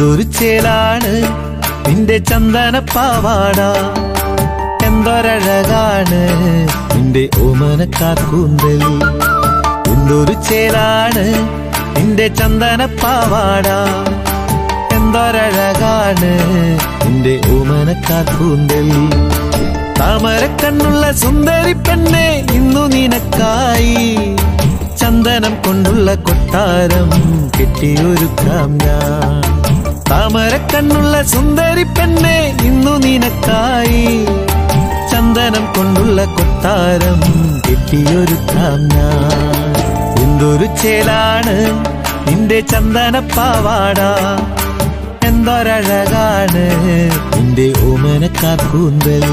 എന്തൊരു ചേലാണ് നിന്റെ ചന്ദന പാവാട എന്തൊരഴകാണ് നിന്റെ ഓമന കാക്കൂന്തൽ എന്തൊരു ചേലാണ് നിന്റെ ചന്ദന പാവാട എന്തൊരഴകാണ് നിന്റെ ഓമന കാക്കൂന്തൽ താമരക്കണ്ണുള്ള സുന്ദരി പെണ്ണെ ഇന്നു നിനക്കായി ചന്ദനം കൊണ്ടുള്ള കൊട്ടാരം കെട്ടിയൊരുക്കാം ഞാൻ താമരക്കണ്ണുള്ള സുന്ദരി പെണ്ണെ ഇന്നു നിനക്കായി ചന്ദനം കൊണ്ടുള്ള കൊട്ടാരം കെട്ടിയൊരുക്കാം ഞാൻ എന്തൊരു ചേലാണ് നിന്റെ ചന്ദന പാവാട എന്തൊരഴകാണ് നിന്റെ ഓമന കാക്കൂന്തൽ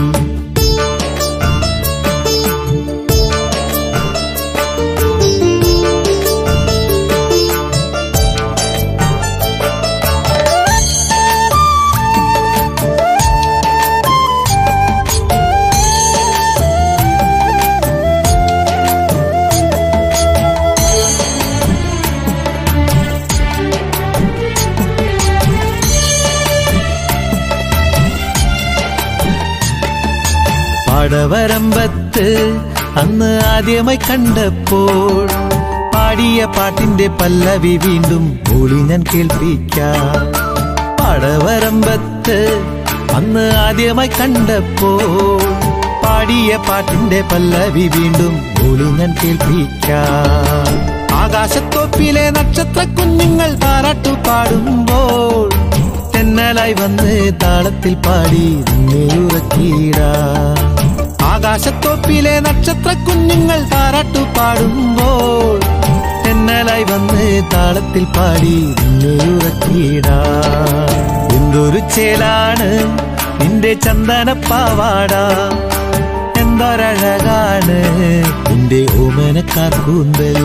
പാടവരമ്പത്ത് അന്ന് ആദ്യമായി കണ്ടപ്പോൾ പാടിയ പാട്ടിന്റെ പല്ലവി വീണ്ടും മൂളി ഞാൻ കേൾപ്പിക്കാം പാടവരമ്പത്ത് അന്ന് ആദ്യമായി കണ്ടപ്പോൾ പാടിയ പാട്ടിന്റെ പല്ലവി വീണ്ടും മൂളി ഞാൻ കേൾപ്പിക്കാം ആകാശത്തോപ്പിലെ നക്ഷത്ര കുഞ്ഞുങ്ങൾ താരാട്ടു പാടുമ്പോൾ തെന്നലായി വന്ന് താളത്തിൽ പാടി നിന്നെ ഉറക്കിയിടാ ആകാശത്തോപ്പിലെ നക്ഷത്ര കുഞ്ഞുങ്ങൾ താരാട്ടു പാടുമ്പോൾ തെന്നലായി വന്ന് താളത്തിൽ പാടി നിന്നെ ഉറക്കിയിടാ എന്തൊരു ചേലാണ് നിന്റെ ചന്ദന പാവാട എന്തൊരഴകാണ് നിന്റെ ഓമന കാക്കൂന്തൽ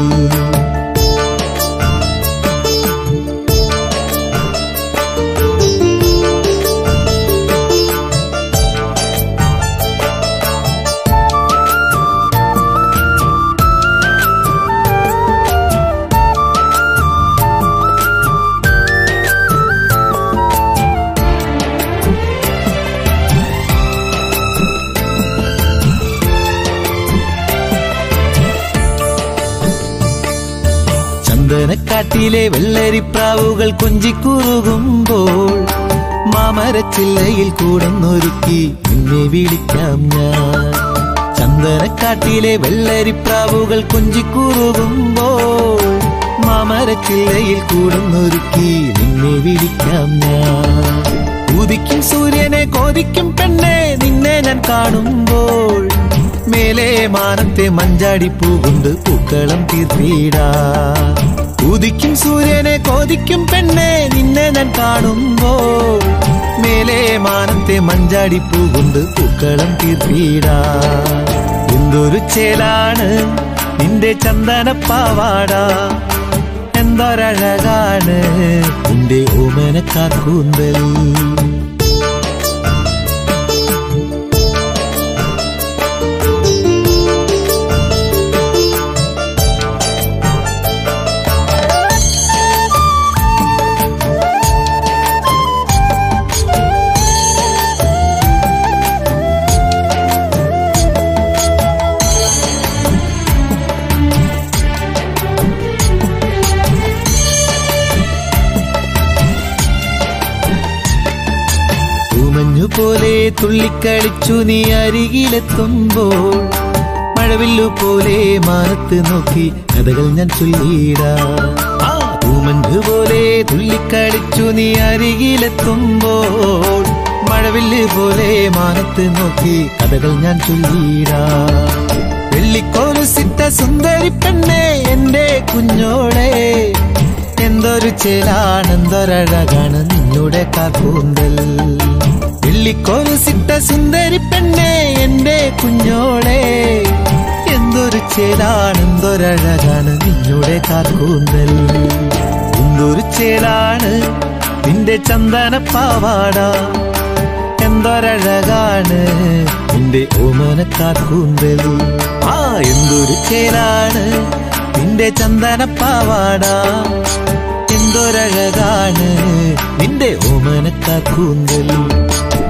ചന്ദനക്കാട്ടിലെ വെള്ളരിപ്രാവുകൾ കൊഞ്ചിക്കുറുകുമ്പോൾ മാമരച്ചില്ലയിൽ കൂടന്നൊരുക്കി നിന്നെ വിളിക്കാം ഞാൻ ചന്ദനക്കാട്ടിലെ വെള്ളരിപ്രാവുകൾ കൊഞ്ചിക്കുറുകുമ്പോൾ മാമരച്ചില്ലയിൽ കൂടന്നൊരുക്കി നിന്നെ വിളിക്കാം ഞാൻ ഉദിക്കും സൂര്യനെ കോതിക്കും പെണ്ണെ നിന്നെ ഞാൻ കാണുമ്പോൾ മേലെ മാനത്തെ മഞ്ചാടി പൂകൊണ്ട് പൂക്കളം തീർത്തിടാ ഉദിക്കും സൂര്യനെ കോതിക്കും പെണ്ണെ നിന്നെ ഞാൻ കാണുമ്പോൾ മേലെ മാനത്തെ മഞ്ചാടി പൂകൊണ്ട് പൂക്കളം തീർത്തിടാ എന്തൊരു ചേലാണ് നിന്റെ ചന്ദന പാവാട എന്തൊരഴകാണ് നിന്റെ ഓമന കാക്കൂന്തൽ പോലെ തുള്ളിക്കളിച്ചു നീ അരികിലെത്തുമ്പോൾ മഴവില്ലു പോലെ മാനത്ത് നോക്കി കഥകൾ ഞാൻ ചൊല്ലിയിടാ ആ പൂമഞ്ചു പോലെ തുള്ളിക്കളിച്ചു നീ അരികിലെത്തുമ്പോൾ മഴവില്ല് പോലെ മാനത്ത് നോക്കി കഥകൾ ഞാൻ ചൊല്ലിയിടാ വെള്ളിക്കോലുസിട്ട സുന്ദരി പെണ്ണെ എന്റെ കുഞ്ഞോളെ എന്തൊരു ചേലാണ് എന്തൊരഴകാണ് നിന്നുടെ കാക്കൂന്തൽ വെള്ളിക്കോലുസിട്ട സുന്ദരി പെണ്ണെ എന്റെ കുഞ്ഞോളെ എന്തൊരു ചേലാണ് എന്തൊരഴകാണ് നിന്നുടെ കാക്കൂന്തൽ എന്തൊരു ചേലാണ് നിന്റെ ചന്ദന പാവാട എന്തൊരഴകാണ് നിന്റെ ഓമന കാക്കൂന്തൽ ആ എന്തൊരു ചേലാണ് നിന്റെ ചന്ദന പാവാട എന്തൊരഴകാണ് നിന്റെ ഓമനക്കാക്കൂന്തൽ